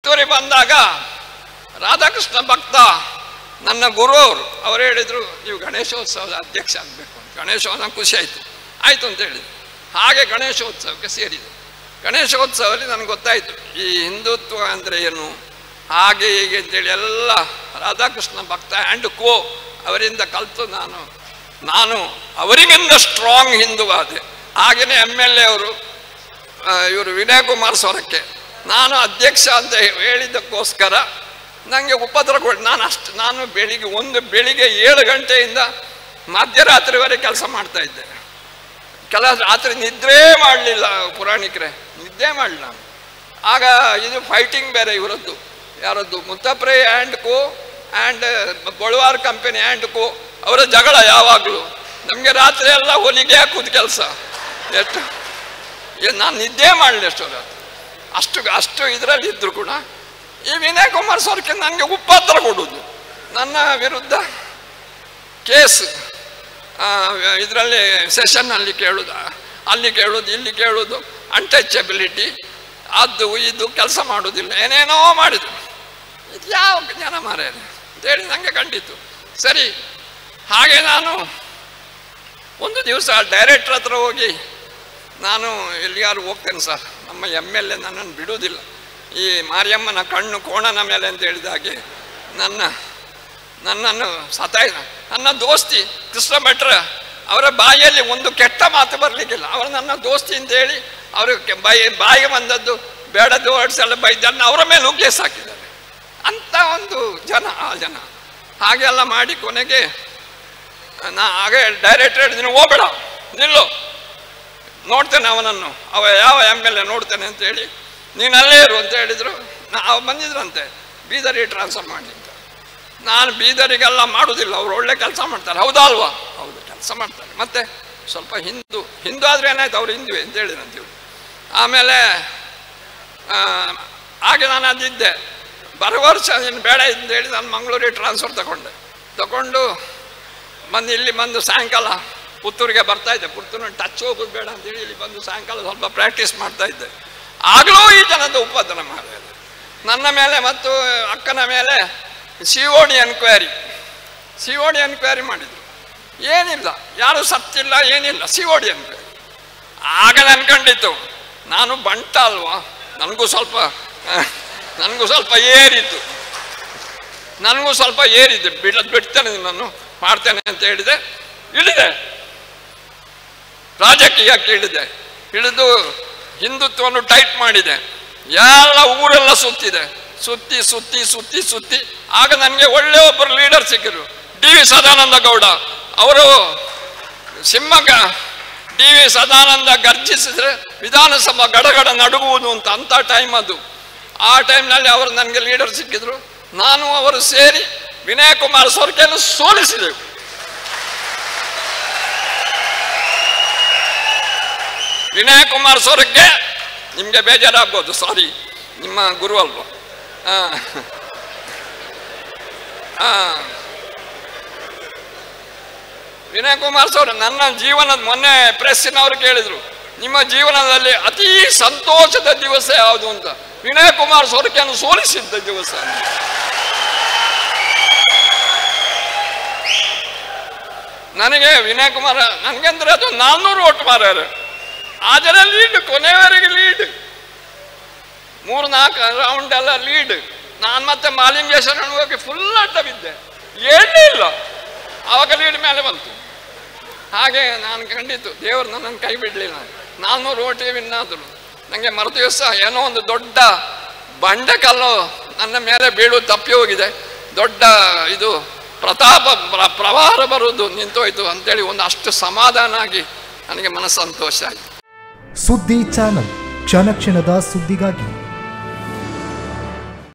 ಪುತ್ತೂರಿ ಬಂದಾಗ ರಾಧಾಕೃಷ್ಣ ಭಕ್ತ ನನ್ನ ಗುರು ಅವರು ಅವ್ರು ಹೇಳಿದರು ನೀವು ಗಣೇಶೋತ್ಸವದ ಅಧ್ಯಕ್ಷ ಆಗಬೇಕು ಅಂತ ಗಣೇಶೋತ್ಸವ ಖುಷಿ ಆಯಿತು ಆಯಿತು ಅಂತ ಹೇಳಿದ್ರು ಹಾಗೆ ಗಣೇಶೋತ್ಸವಕ್ಕೆ ಸೇರಿದೆ ಗಣೇಶೋತ್ಸವದಲ್ಲಿ ನನಗೆ ಗೊತ್ತಾಯಿತು ಈ ಹಿಂದುತ್ವ ಅಂದರೆ ಏನು ಹಾಗೆ ಹೀಗೆ ಅಂತೇಳಿ ಎಲ್ಲ ರಾಧಾಕೃಷ್ಣ ಭಕ್ತ ಆ್ಯಂಡ್ ಕೋ ಅವರಿಂದ ಕಲಿತು ನಾನು ನಾನು ಅವರಿಗಿಂತ ಸ್ಟ್ರಾಂಗ್ ಹಿಂದುವಾದೆ ಹಾಗೆಯೇ ಎಮ್ ಎಲ್ ಎ ಅವರು ಇವರು ವಿನಯ್ ಕುಮಾರ್ ಸೊರಕೆ ನಾನು ಅಧ್ಯಕ್ಷ ಅಂತ ಹೇಳಿದ್ದಕ್ಕೋಸ್ಕರ ನನಗೆ ಉಪದ್ರ ಕೊಡಿ ನಾನು ಅಷ್ಟು ನಾನು ಬೆಳಿಗ್ಗೆ ಒಂದು ಬೆಳಿಗ್ಗೆ ಏಳು ಗಂಟೆಯಿಂದ ಮಧ್ಯರಾತ್ರಿವರೆಗೆ ಕೆಲಸ ಮಾಡ್ತಾ ಇದ್ದೆ ಕೆಲ ರಾತ್ರಿ ನಿದ್ರೆ ಮಾಡಲಿಲ್ಲ ಪುರಾಣಿಕರೇ ನಿದ್ದೆ ಮಾಡಲಿಲ್ಲ ನಾನು ಆಗ ಇದು ಫೈಟಿಂಗ್ ಬೇರೆ ಇವರದ್ದು ಯಾರದ್ದು ಮುತ್ತಪ್ರೆ ಆ್ಯಂಡ್ ಕೋ ಆ್ಯಂಡ್ ಬಳುವಾರ್ ಕಂಪನಿ ಆ್ಯಂಡ್ ಕೋ ಅವರ ಜಗಳ ಯಾವಾಗಲೂ ನಮಗೆ ರಾತ್ರಿ ಎಲ್ಲ ಹೊಲಿಗೆ ಹಾಕುದು ಕೆಲಸ ಎಷ್ಟು ಏ, ನಾನು ನಿದ್ದೆ ಮಾಡಲಿ ಅಷ್ಟು ರಾತ್ರಿ ಅಷ್ಟು ಅಷ್ಟು ಇದರಲ್ಲಿ ಇದ್ರು ಕೂಡ ಈ ವಿನಯ್ ಕುಮಾರ್ ಸೊರ್ಕೆ ನನಗೆ ಉಪದ್ರ ಕೊಡುವುದು ನನ್ನ ವಿರುದ್ಧ ಕೇಸ್ ಇದರಲ್ಲಿ ಸೆಷನ್ನಲ್ಲಿ ಕೇಳೋದು ಅಲ್ಲಿ ಕೇಳೋದು ಇಲ್ಲಿ ಕೇಳೋದು ಅನ್ಟಚಬಿಲಿಟಿ ಅದು ಇದು ಕೆಲಸ ಮಾಡೋದಿಲ್ಲ ಏನೇನೋ ಮಾಡಿದ್ರು ಇದು ಯಾವ ಜನ ಮಾರೇನು ಅಂತೇಳಿ ನನಗೆ ಕಂಡಿತು ಸರಿ ಹಾಗೆ ನಾನು ಒಂದು ದಿವಸ ಡೈರೆಕ್ಟ್ರ್ ಹತ್ರ ಹೋಗಿ ನಾನು ಎಲ್ಲಿಗಾರು ಹೋಗ್ತೇನೆ ಸರ್ ನಮ್ಮ ಎಮ್ ಎಲ್ ಎ ನನ್ನನ್ನು ಬಿಡುವುದಿಲ್ಲ ಈ ಮಾರಿಯಮ್ಮನ ಕಣ್ಣು ಕೋಣನ ಮೇಲೆ ಅಂತ ಹೇಳಿದ ಹಾಗೆ ನನ್ನ ನನ್ನನ್ನು ಸತಾಯ ನನ್ನ ದೋಸ್ತಿ ಕೃಷ್ಣ ಭಟ್ರ ಅವರ ಬಾಯಿಯಲ್ಲಿ ಒಂದು ಕೆಟ್ಟ ಮಾತು ಬರಲಿಕ್ಕಿಲ್ಲ ಅವರು ನನ್ನ ದೋಸ್ತಿ ಅಂತ ಹೇಳಿ ಅವರು ಬಾಯಿ ಬಾಯಿಗೆ ಬಂದದ್ದು ಬೇಡದ್ದು ವರ್ಡ್ಸ್ ಎಲ್ಲ ಬೈದನ್ನು ಅವರ ಮೇಲೆ ಕೇಸ್ ಹಾಕಿದ್ದಾರೆ ಅಂಥ ಒಂದು ಜನ ಆ ಜನ ಹಾಗೆಲ್ಲ ಮಾಡಿ ಕೊನೆಗೆ ನಾ ಹಾಗೆ ಡೈರೆಕ್ಟ್ ಹೇಳಿದ್ದೀನಿ ಹೋಗ್ಬೇಡ ನಿಲ್ಲು ನೋಡ್ತೇನೆ ಅವನನ್ನು ಅವ ಯಾವ ಎಮ್ ಎಲ್ ಎ ನೋಡ್ತೇನೆ ಅಂತ ಹೇಳಿ ನೀನು ಅಲ್ಲೇ ಇರು ಅಂತ ಹೇಳಿದರು ನಾ ಅವ ಬಂದಿದ್ರಂತೆ ಬೀದರಿಗೆ ಟ್ರಾನ್ಸ್ಫರ್ ಮಾಡಿ ಅಂತ ನಾನು ಬೀದರಿಗೆಲ್ಲ ಮಾಡೋದಿಲ್ಲ ಅವ್ರು ಒಳ್ಳೆ ಕೆಲಸ ಮಾಡ್ತಾರೆ ಹೌದಾ ಅಲ್ವಾ ಹೌದು ಕೆಲಸ ಮಾಡ್ತಾರೆ ಮತ್ತೆ ಸ್ವಲ್ಪ ಹಿಂದೂ ಹಿಂದೂ ಆದರೆ ಏನಾಯ್ತು ಅವ್ರು ಹಿಂದುವೆ ಅಂತ ಹೇಳಿದ್ರಂತೀವಿ ಆಮೇಲೆ ಆ, ಹಾಗೆ ನಾನು ಅದಿದ್ದೆ ಬರೋ ವರ್ಷ ನೀನು ಬೇಡ ಅಂತ ಹೇಳಿ ನಾನು ಮಂಗಳೂರಿಗೆ ಟ್ರಾನ್ಸ್ಫರ್ ತಗೊಂಡೆ ತಗೊಂಡು ಬಂದು ಇಲ್ಲಿ ಬಂದು ಸಾಯಂಕಾಲ ಪುತ್ತೂರಿಗೆ ಬರ್ತಾ ಇದ್ದೆ ಪುತ್ತೂರಿನ ಟಚ್ ಹೋಗೋದು ಬೇಡ ಅಂತೇಳಿ ಇಲ್ಲಿ ಬಂದು ಸಾಯಂಕಾಲ ಸ್ವಲ್ಪ ಪ್ರಾಕ್ಟೀಸ್ ಮಾಡ್ತಾ ಇದ್ದೆ ಆಗಲೂ ಈ ಜನದ ಉಪದ್ರ ಮಾಡಿದೆ ನನ್ನ ಮೇಲೆ ಮತ್ತು ಅಕ್ಕನ ಮೇಲೆ C O D enquiry C O D enquiry ಮಾಡಿದರು ಏನಿಲ್ಲ ಯಾರು ಸತ್ತಿಲ್ಲ ಏನಿಲ್ಲ ಸಿ ಒ ಡಿ ಎನ್ಕ್ವೈರಿ ಆಗ ಅನ್ಕೊಂಡಿತ್ತು ನಾನು ಬಂಟ ಅಲ್ವಾ ನನಗೂ ಸ್ವಲ್ಪ ನನಗೂ ಸ್ವಲ್ಪ ಏರಿತ್ತು ನನಗೂ ಸ್ವಲ್ಪ ಏರಿದೆ ಬಿಡೋದು ಬಿಡ್ತೇನೆ ನಾನು ಮಾಡ್ತೇನೆ ಅಂತ ಹೇಳಿದೆ ಇಳಿದೆ ರಾಜಕೀಯಕ್ಕೆ ಇಳಿದೆ ಇಳಿದು ಹಿಂದುತ್ವವನ್ನು ಟೈಟ್ ಮಾಡಿದೆ ಎಲ್ಲ ಊರೆಲ್ಲ ಸುತ್ತಿದೆ ಸುತ್ತಿ ಸುತ್ತಿ ಸುತ್ತಿ ಸುತ್ತಿ ಆಗ ನನಗೆ ಒಳ್ಳೆ ಒಬ್ಬರು ಲೀಡರ್ ಸಿಕ್ಕರು ಡಿ ವಿ ಸದಾನಂದ ಗೌಡ ಅವರು ಸಿಂಹಗ ಡಿ ವಿ ಸದಾನಂದ ಗರ್ಜಿಸಿದ್ರೆ ವಿಧಾನಸಭಾ ಗಡಗಡ ನಡುಗುವುದು ಅಂತ ಅಂಥ ಟೈಮ್ ಅದು ಆ ಟೈಮ್ನಲ್ಲಿ ಅವರು ನನಗೆ ಲೀಡರ್ ಸಿಕ್ಕಿದ್ರು ನಾನು ಅವರು ಸೇರಿ ವಿನಯ ಕುಮಾರ್ ಸೊರ್ಕೆಯನ್ನು ಸೋಲಿಸಿದೆವು ವಿನಯ ಕುಮಾರ್ ಸೊರಕೆ ನಿಮಗೆ ಬೇಜಾರಾಗ್ಬೋದು ಸಾರಿ ನಿಮ್ಮ ಗುರು ಅಲ್ವಾ ಆ. ಆ. ವಿನಯ್ ಕುಮಾರ್ ಸರ್ ನನ್ನ ಜೀವನದ ಮೊನ್ನೆ ಪ್ರೆಸ್ಸಿನವರು ಕೇಳಿದ್ರು ನಿಮ್ಮ ಜೀವನದಲ್ಲಿ ಅತಿ ಸಂತೋಷದ ದಿವಸ ಯಾವುದು ಅಂತ ವಿನಯ್ ಕುಮಾರ್ ಸೊರಕೆಯನ್ನು ಸೋಲಿಸಿದ್ದ ದಿವಸ ಅಂತ. ನನಗೆ ವಿನಯ್ ಕುಮಾರ್ ನನಗೆಂದ್ರೆ ಅದು ನಾನ್ನೂರು ಓಟ್ ಮಾರ್ಯಾರ ಆದರೆ ಲೀಡ್ ಕೊನೆಯವರೆಗೆ ಲೀಡ್ ಮೂರು ನಾಲ್ಕು ರೌಂಡ್ ಎಲ್ಲ ಲೀಡ್ ನಾನು ಮತ್ತೆ ಮಾಲಿಂಗೇಶ್ವರ ಹೋಗಿ ಫುಲ್ ಅಡ್ಡ ಬಿದ್ದೆ ಏಳೇ ಇಲ್ಲ ಆವಾಗ ಲೀಡ್ ಮೇಲೆ ಬಂತು ಹಾಗೆ ನಾನು ಖಂಡಿತು ದೇವರು ನನ್ನನ್ನು ಕೈ ಬಿಡಲಿಲ್ಲ ನಾನ್ನೂರು ಓಟಿ ವಿನ್ ಆದರು ನನಗೆ ಮರು ದಿವಸ ಏನೋ ಒಂದು ದೊಡ್ಡ ಬಂಡೆಕಲ್ಲು ನನ್ನ ಮೇಲೆ ಬೀಳು ತಪ್ಪಿ ಹೋಗಿದೆ ದೊಡ್ಡ ಇದು ಪ್ರತಾಪ ಪ್ರ- ಪ್ರವಾಹ ಬರುವುದು ನಿಂತೋಯ್ತು ಅಂತೇಳಿ ಒಂದು ಅಷ್ಟು ಸಮಾಧಾನ ಆಗಿ ನನಗೆ ಮನಸ್ಸಂತೋಷ ಆಯಿತು ಸುದ್ದಿ ಚಾನಲ್ ಕ್ಷಣ ಕ್ಷಣದ ಸುದ್ದಿಗಾಗಿ